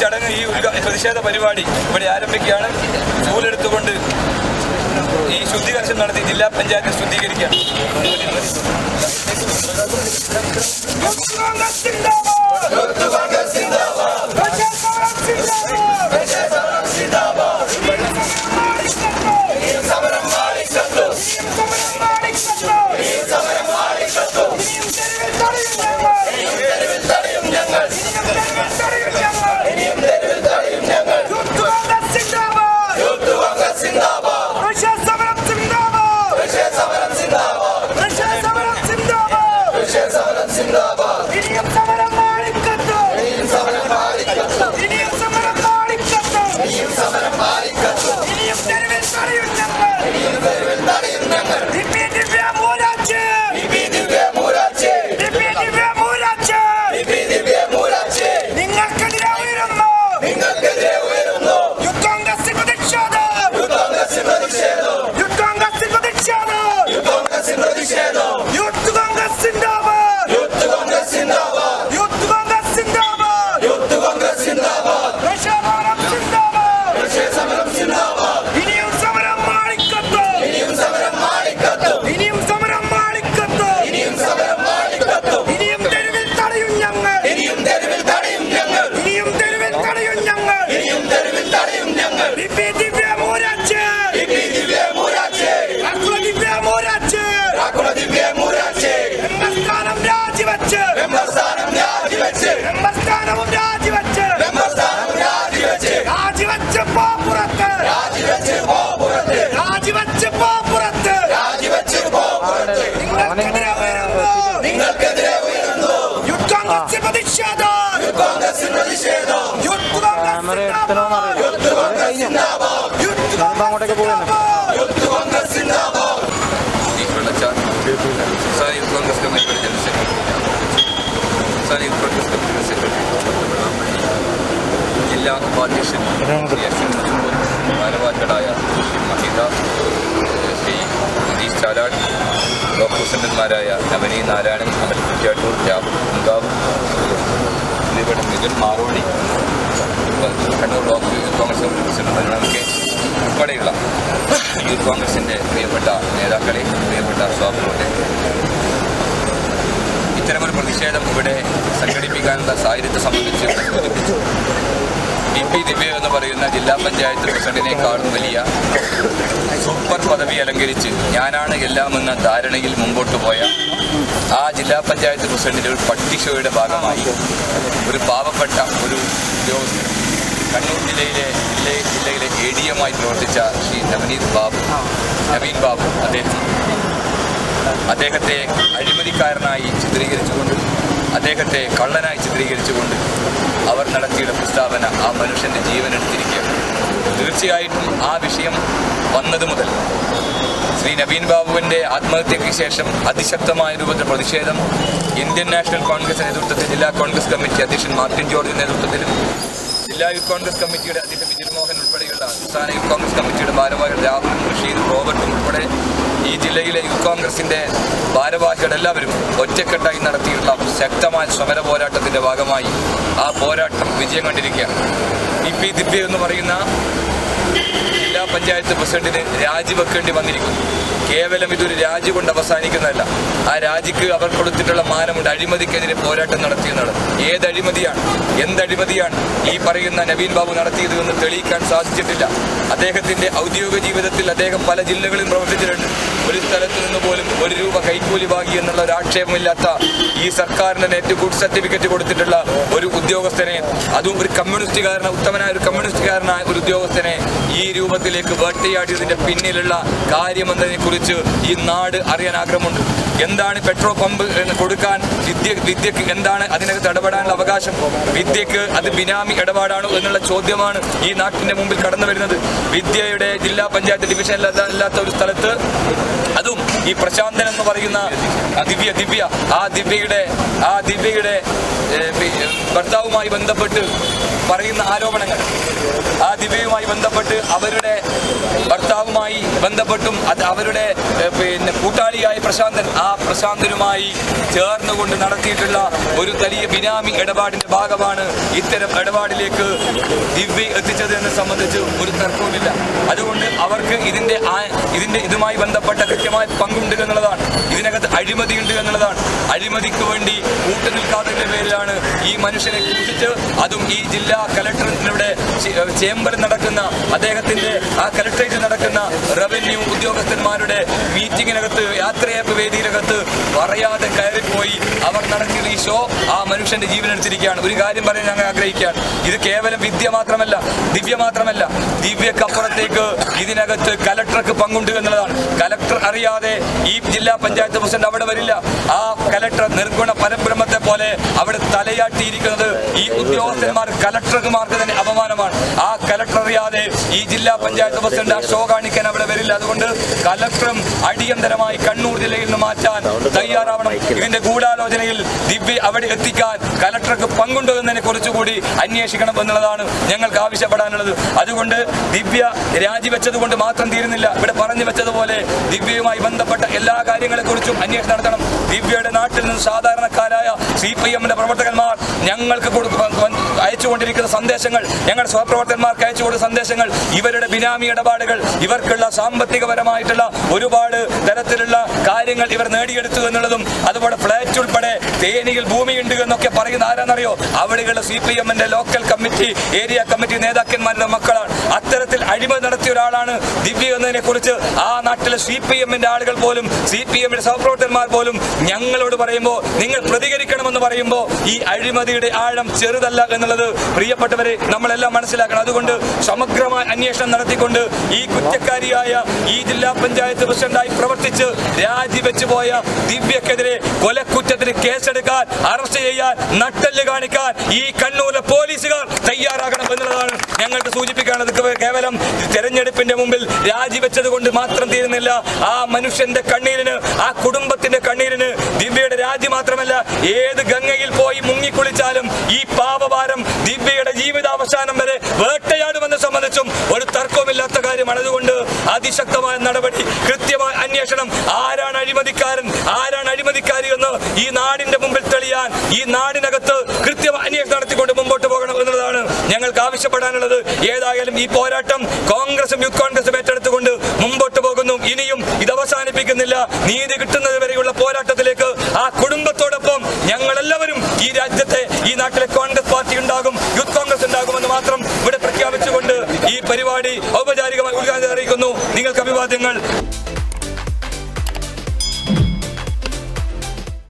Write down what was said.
ചടങ്ങ് ഈ ഉദ്ഘാ- പ്രതിഷേധ പരിപാടി ഇവിടെ ആരംഭിക്കുകയാണ് ചൂലെടുത്തുകൊണ്ട് ഈ ശുദ്ധീകരണം നടത്തി ജില്ലാ പഞ്ചായത്ത് ശുദ്ധീകരിക്കുകയാണ് ഇനിയും സമരം മാളിക്കത്തോ ഇനിയും സമരം മാളിക്കത്തോ ഇനിയും സമരം മാളിക്കത്തോ ഇനിയും സമരം മാളിക്കത്തോ ഇനിയും തെരുവിൽ തടയും ഞങ്ങൾ ഇനിയും തെരുവിൽ തടയും ഞങ്ങൾ ദിവ്യ ദിവ്യ മൂരാച്ച് ദിവ്യ ദിവ്യ മൂരാച്ച് ദിവ്യ ദിവ്യ മൂരാച്ച് ദിവ്യ ദിവ്യ മൂരാച്ച് നിങ്ങൾക്കെതിരെ ഉയരുന്നു നിങ്ങൾക്കെതിരെ ഉയരുന്നു യൂത്ത് കോൺഗ്രസ് പ്രതിഷേധം യൂത്ത് കോൺഗ്രസ് പ്രതിഷേധം യൂത്ത് കോൺഗ്രസ് പ്രതിഷേധം യൂത്ത് കോൺഗ്രസ് പ്രതിഷേധം യൂത്ത് കോൺഗ്രസ് സിന്ദാബാദ് യൂത്ത് കോൺഗ്രസ് സിന്ദാബാദ് യൂത്ത് കോൺഗ്രസ് സിന്ദാബാദ് യൂത്ത് കോൺഗ്രസ് സിന്ദാബാദ് സമരം സിന്ദാബാദ് സമരം സിന്ദാബാദ് ഇനിയും സമരം മാളിക്കത്തോ ഇനിയും സമരം മാളിക്കത്തോ ഇനിയും സമരം മാളിക്കത്തോ ഇനിയും സമരം മാളിക്കത്തോ ഇനിയും തെരുവിൽ തടയും ഞങ്ങൾ ഇനിയും തെരുവിൽ തടയും ഞങ്ങൾ ഇനിയും തെരുവിൽ തടയും ഞങ്ങൾ ഇനിയും തെരുവിൽ തടയും ഞങ്ങൾ ദിവ്യ ദിവ്യ മൂരാച്ച് ദിവ്യ ദിവ്യ മൂരാച്ച് അക്കുള ദിവ്യ മൂരാച്ച് അക്കുള ദിവ്യ മൂരാച്ച് സ്ഥാനം രാജിവെച്ച് സ്ഥാനം രാജിവെച്ച് സ്ഥാനവും രാജിവെച്ച് സ്ഥാനം രാജിവെച്ച് രാജിവെച്ച് പോ പുറത്ത് രാജിവെച്ച് പോ പുറത്ത് രാജിവെച്ച് പോ പുറത്ത് രാജിവെച്ച് പോ പുറത്ത് നിങ്ങൾക്കെതിരെ ഉയരുന്നു നിങ്ങൾക്കെതിരെ ഉയരുന്നു യൂത്ത് കോൺഗ്രസ് പ്രതിഷേധം യൂത്ത് കോൺഗ്രസ് പ്രതിഷേധം യൂത്ത് കോൺഗ്രസ് സിന്ദാബാദ് യൂത്ത് കോൺഗ്രസ് സിന്ദാബാദ് യൂത്ത് കോൺഗ്രസ് സിന്ദാബാദ് യൂത്ത് കോൺഗ്രസ് സിന്ദാബാദ് ഈ വെള്ളച്ചാർ സംസ്ഥാന യൂത്ത് കോൺഗ്രസ് കമ്മിറ്റിയുടെ ജനറൽ സെക്രട്ടറി സംസ്ഥാന യൂത്ത് കോൺഗ്രസ് കമ്മിറ്റിയുടെ സെക്രട്ടറി ജില്ലാ ഉപാധ്യക്ഷൻ ശ്രീ അശ്വിൻ മുജുമ്പോൾ ഭാരവാഹികളായ ശ്രീ മഹിത ശ്രീ സതീഷ് ചാലാട് ബ്ലോക്ക് പ്രസിഡന്റുമാരായ നവനി നാരായണൻ അമൽ കുറ്റ്യാട്ടൂർ ജാബർ കുങ്കാവ് എന്നിവരുടെ Mithun Maroni Kannur block Youth Congress committee president മരുണം കെ ഉൾപ്പെടെയുള്ള യൂത്ത് കോൺഗ്രസിന്റെ പ്രിയപ്പെട്ട നേതാക്കളെ പ്രിയപ്പെട്ട സ്വാമികളുടെ ഇത്തരമൊരു പ്രതിഷേധം ഇവിടെ സംഘടിപ്പിക്കാനുള്ള സാഹചര്യത്തെ സംബന്ധിച്ച് സൂചിപ്പിച്ചു ബി പി ദിവ്യ എന്ന് പറയുന്ന ജില്ലാ പഞ്ചായത്ത് പ്രസിഡന്റിനേക്കാളും വലിയ സൂപ്പർ പദവി അലങ്കരിച്ച് ഞാനാണ് എല്ലാം എന്ന ധാരണയിൽ മുമ്പോട്ട് പോയ ആ ജില്ലാ പഞ്ചായത്ത് പ്രസിഡന്റിന്റെ ഒരു പട്ടിഷോയുടെ ഭാഗമായി ഒരു പാവപ്പെട്ട ഒരു ഉദ്യോഗസ്ഥൻ കണ്ണൂർ ജില്ലയിലെ ജില്ലയെ ജില്ലയിലെ എ ഡി എമായി പ്രവർത്തിച്ച ശ്രീ നവനീത് ബാബു നവീൻ ബാബു അദ്ദേഹം അദ്ദേഹത്തെ അഴിമതിക്കാരനായി ചിത്രീകരിച്ചുകൊണ്ട് അദ്ദേഹത്തെ കള്ളനായി ചിത്രീകരിച്ചുകൊണ്ട് അവർ നടത്തിയുടെ പ്രസ്താവന ആ മനുഷ്യന്റെ ജീവൻ എടുത്തിരിക്കുകയാണ് തീർച്ചയായിട്ടും ആ വിഷയം വന്നത് മുതൽ ശ്രീ നവീൻ ബാബുവിന്റെ ആത്മഹത്യയ്ക്ക് ശേഷം അതിശക്തമായ രൂപത്തിൽ പ്രതിഷേധം ഇന്ത്യൻ നാഷണൽ കോൺഗ്രസ് നേതൃത്വത്തിൽ ജില്ലാ കോൺഗ്രസ് കമ്മിറ്റി അധ്യക്ഷൻ മാർട്ടിൻ ജോർജ് നേതൃത്വത്തിലും ജില്ലാ യൂത്ത് കോൺഗ്രസ് കമ്മിറ്റിയുടെ അധ്യക്ഷൻ വിജിൽ മോഹൻ ഉൾപ്പെടെയുള്ള സംസ്ഥാന യൂത്ത് കോൺഗ്രസ് കമ്മിറ്റിയുടെ ഭാരവാഹികൾ രാഹുലും റഷീദും റോബർട്ടും ഉൾപ്പെടെ ഈ ജില്ലയിലെ യൂത്ത് കോൺഗ്രസിന്റെ ഭാരവാഹികൾ എല്ലാവരും ഒറ്റക്കെട്ടായി നടത്തിയിട്ടുള്ള ശക്തമായ സമര പോരാട്ടത്തിന്റെ ഭാഗമായി ആ പോരാട്ടം വിജയം കണ്ടിരിക്കുകയാണ് ഇ പി ദിവ്യ എന്ന് പറയുന്ന ജില്ലാ പഞ്ചായത്ത് പ്രസിഡന്റിന് രാജിവെക്കേണ്ടി വന്നിരിക്കുന്നു കേവലം ഇതൊരു രാജി കൊണ്ട് അവസാനിക്കുന്നതല്ല ആ രാജിക്ക് അവർ കൊടുത്തിട്ടുള്ള മാനമുണ്ട് അഴിമതിക്കെതിരെ പോരാട്ടം നടത്തിയെന്നാണ് ഏത് അഴിമതിയാണ് എന്തഴിമതിയാണ് ഈ പറയുന്ന നവീൻ ബാബു നടത്തിയത് എന്ന് തെളിയിക്കാൻ സാധിച്ചിട്ടില്ല അദ്ദേഹത്തിന്റെ ഔദ്യോഗിക ജീവിതത്തിൽ അദ്ദേഹം പല ജില്ലകളിലും പ്രവർത്തിച്ചിട്ടുണ്ട് ഒരു സ്ഥലത്ത് നിന്ന് പോലും ഒരു രൂപ കൈക്കൂലി വാങ്ങി എന്നുള്ള ഒരു ആക്ഷേപമില്ലാത്ത ഈ സർക്കാരിന്റെ നെറ്റ് ഗുഡ് സർട്ടിഫിക്കറ്റ് കൊടുത്തിട്ടുള്ള ഒരു ഉദ്യോഗസ്ഥനെ അതും ഒരു കമ്മ്യൂണിസ്റ്റുകാരന ഉത്തമനായ ഒരു കമ്മ്യൂണിസ്റ്റുകാരനായ ഒരു ഉദ്യോഗസ്ഥനെ ഈ രൂപത്തിലേക്ക് വേട്ടയാടിയതിന്റെ പിന്നിലുള്ള കാര്യമെന്നതിനെ കുറിച്ച് ഈ നാട് അറിയാൻ ആഗ്രഹമുണ്ട് എന്താണ് പെട്രോൾ പമ്പ് എന്ന് കൊടുക്കാൻ വിദ്യ വിദ്യക്ക് എന്താണ് അതിനകത്ത് ഇടപെടാനുള്ള അവകാശം വിദ്യക്ക് അത് ബിനാമി ഇടപാടാണോ എന്നുള്ള ചോദ്യമാണ് ഈ നാട്ടിന്റെ മുമ്പിൽ കടന്നു വരുന്നത് വിദ്യയുടെ ജില്ലാ പഞ്ചായത്ത് ഡിവിഷൻ അല്ലാത്ത ഒരു സ്ഥലത്ത് അതും ഈ പ്രശാന്തൻ എന്ന് പറയുന്ന ആ ദിവ്യ ദിവ്യ ആ ദിവ്യയുടെ ആ ദിവ്യയുടെ ഏ, പി- ഭർത്താവുമായി ബന്ധപ്പെട്ട് പറയുന്ന ആരോപണങ്ങൾ ആ ദിവ്യയുമായി ബന്ധപ്പെട്ട് അവരുടെ ഭർത്താവുമായി ബന്ധപ്പെട്ടും അത് അവരുടെ ഏ, പിന്നെ കൂട്ടാളിയായ പ്രശാന്തൻ ആ പ്രശാന്തനുമായി ചേർന്നുകൊണ്ട് നടത്തിയിട്ടുള്ള ഒരു വലിയ ബിനാമി ഇടപാടിന്റെ ഭാഗമാണ് ഇത്തരം ഇടപാടിലേക്ക് ദിവ്യ എത്തിച്ചത് എന്നെ സംബന്ധിച്ച് ഒരു തർക്കവുമില്ല അതുകൊണ്ട് അവർക്ക് ഇതിന്റെ ആ- ഇതിന്റെ ഇതുമായി ബന്ധപ്പെട്ട കൃത്യമായ പങ്കുണ്ട് എന്നുള്ളതാണ് ഇതിനകത്ത് അഴിമതിയുണ്ട് എന്നുള്ളതാണ് അഴിമതിക്ക് വേണ്ടി കൂട്ടുനിൽക്കാത്തതിന്റെ പേരിലാണ് ഈ മനുഷ്യനെ കുറിച്ച് അതും ഈ ജില്ലാ കലക്ടറിന്റെ ചേംബറിൽ നടക്കുന്ന അദ്ദേഹത്തിന്റെ ആ കലക്ടറേറ്റിൽ നടക്കുന്ന റവന്യൂ ഉദ്യോഗസ്ഥന്മാരുടെ മീറ്റിങ്ങിനകത്ത് യാത്രയപ്പ് വേദിയിനകത്ത് പറയാതെ കയറിപ്പോയി അവർ നടത്തിയ ഈ ഷോ ആ മനുഷ്യന്റെ ജീവൻ എടുത്തിരിക്കുകയാണ് ഒരു കാര്യം പറയാൻ ഞങ്ങൾ ആഗ്രഹിക്കുകയാണ് ഇത് കേവലം വിദ്യ മാത്രമല്ല ദിവ്യ മാത്രമല്ല ദിവ്യക്കപ്പുറത്തേക്ക് ഇതിനകത്ത് കലക്ടർക്ക് പങ്കുണ്ട് എന്നുള്ളതാണ് കലക്ടർ അറിയാതെ ഈ ജില്ലാ പഞ്ചായത്ത് പ്രസിഡന്റ് അവിടെ വരില്ല ആ കലക്ടർ നിർഗുണ പരബ്രഹ്മത്തെ പോലെ അവിടെ തലയാട്ടിയിരിക്കുന്നത് ഈ ഉദ്യോഗസ്ഥന്മാർ കലക്ടർമാർക്ക് തന്നെ അപമാനമാണ് ആ കലക്ടർ അറിയാതെ ഈ ജില്ലാ പഞ്ചായത്ത് പ്രസിഡന്റ് ആ ഷോ കാണിക്കാൻ അവിടെ വരില്ല അതുകൊണ്ട് കലക്ടറും അടിയന്തരമായി കണ്ണൂർ ജില്ലയിൽ നിന്ന് മാറ്റാൻ തയ്യാറാവണം ഇതിന്റെ ഗൂഢാലോചനയിൽ ദിവ്യ അവിടെ എത്തിക്കാൻ കലക്ടർക്ക് പങ്കുണ്ടോ എന്നതിനെ കുറിച്ചുകൂടി അന്വേഷിക്കണം എന്നുള്ളതാണ് ഞങ്ങൾക്ക് ആവശ്യപ്പെടാനുള്ളത് അതുകൊണ്ട് ദിവ്യ രാജിവെച്ചത് കൊണ്ട് മാത്രം തീരുന്നില്ല ഇവിടെ പറഞ്ഞു വെച്ചതുപോലെ ദിവ്യയുമായി ബന്ധപ്പെട്ട എല്ലാ കാര്യങ്ങളെ കുറിച്ചും അന്വേഷണം നടത്തണം ദിവ്യയുടെ നാട്ടിൽ നിന്ന് സാധാരണക്കാരായ സി പി എമ്മിന്റെ പ്രവർത്തകന്മാർ ഞങ്ങൾക്ക് കൊടുക്ക- അയച്ചുകൊണ്ടിരിക്കുന്ന സന്ദേശങ്ങൾ ഞങ്ങളുടെ സഹപ്രവർത്തകന്മാർക്ക് അയച്ചു കൊടുക്കുന്ന സന്ദേശങ്ങൾ ഇവരുടെ ബിനാമി ഇടപാടുകൾ ഇവർക്കുള്ള സാമ്പത്തികപരമായിട്ടുള്ള ഒരുപാട് തരത്തിലുള്ള കാര്യങ്ങൾ ഇവർ നേടിയെടുത്തു എന്നുള്ളതും അതുപോലെ ഫ്ലാറ്റ് ഉൾപ്പെടെ തേനിയിൽ ഭൂമിയുണ്ട് എന്നൊക്കെ പറയുന്ന ആരാന്നറിയോ അവിടെയുള്ള സി പി എമ്മിന്റെ ലോക്കൽ കമ്മിറ്റി ഏരിയ കമ്മിറ്റി നേതാക്കന്മാരുടെ മക്കളാണ് അത്തരത്തിൽ അഴിമതി നടത്തിയ ഒരാളാണ് ദിവ്യ എന്നതിനെ കുറിച്ച് ആ നാട്ടിലെ സി പി എമ്മിന്റെ ആളുകൾ പോലും സി പി എമ്മിന്റെ സഹപ്രവർത്തകന്മാർ പോലും ഞങ്ങളോട് പറയുമ്പോൾ നിങ്ങൾ പ്രതികരിക്കണമെന്ന് പറയുമ്പോൾ ഈ അഴിമതിയുടെ ആഴം ചെറുതല്ല എന്നുള്ളത് പ്രിയപ്പെട്ടവരെ നമ്മളെല്ലാം മനസ്സിലാക്കണം അതുകൊണ്ട് സമഗ്രമായ അന്വേഷണം നടത്തിക്കൊണ്ട് ഈ കുറ്റക്കാരിയായ ഈ ജില്ലാ പഞ്ചായത്ത് പ്രസിഡന്റായി പ്രവർത്തിച്ച് രാജിവെച്ചു പോയ ദിവ്യക്കെതിരെ കൊലക്കുറ്റത്തിന് കേസെടുക്കാൻ അറസ്റ്റ് ചെയ്യാൻ നട്ടെല്ല് കാണിക്കാൻ ഈ കണ്ണൂരിലെ പോലീസുകാർ തയ്യാറാകണം എന്നുള്ളതാണ് ഞങ്ങൾക്ക് സൂചിപ്പിക്കാനുള്ളത് കേ- കേവലം തെരഞ്ഞെടുപ്പിന്റെ മുമ്പിൽ രാജിവെച്ചത് കൊണ്ട് മാത്രം തീരുന്നില്ല ആ മനുഷ്യന്റെ കണ്ണീരിന് ആ കുടുംബത്തിന്റെ കണ്ണീരിന് ദിവ്യയുടെ രാജി മാത്രമല്ല ഏത് ഗംഗയിൽ പോയി മുങ്ങിക്കുളിച്ചാലും ഈ പാപഭാരം ദിവ്യയുടെ ജീവിതാവസാനം വരെ വേട്ടയാടുമെന്ന് സംബന്ധിച്ചും ഒരു തർക്കവുമില്ലാത്ത കാര്യമാണ് അതുകൊണ്ട് അതിശക്തമായ നടപടി കൃത്യമായ അന്വേഷണം ആരാണ് അഴിമതിക്കാരൻ ആരാണ് അഴിമതിക്കാരി എന്ന് ഈ നാടിന്റെ മുമ്പിൽ തെളിയാൻ ഈ നാടിനകത്ത് കൃത്യമായ അന്വേഷണം നടത്തിക്കൊണ്ട് മുമ്പോട്ട് പോകണം എന്നുള്ളതാണ് ഞങ്ങൾക്ക് ആവശ്യപ്പെടാനുള്ളത് ഏതായാലും ഈ പോരാട്ടം കോൺഗ്രസും യൂത്ത് കോൺഗ്രസും ഏറ്റെടുത്തുകൊണ്ട് മുമ്പോട്ട് പോകുന്നു ഇനിയും ഇത് അവസാനിപ്പിക്കുന്നില്ല നീതി കിട്ടുന്നത് വരെയുള്ള പോരാട്ടത്തിലേക്ക് ആ കുടുംബത്തോടൊപ്പം ഞങ്ങൾ എല്ലാവരും ഈ രാജ്യത്തെ ഈ നാട്ടിലെ കോൺഗ്രസ് പാർട്ടി ഉണ്ടാകും യൂത്ത് കോൺഗ്രസ് ഉണ്ടാകുമെന്ന് മാത്രം ഇവിടെ പ്രഖ്യാപിച്ചുകൊണ്ട് ഈ പരിപാടി ഔപചാരികമായി ഉദ്ഘാടനം അറിയിക്കുന്നു നിങ്ങൾക്ക് അഭിവാദ്യങ്ങൾ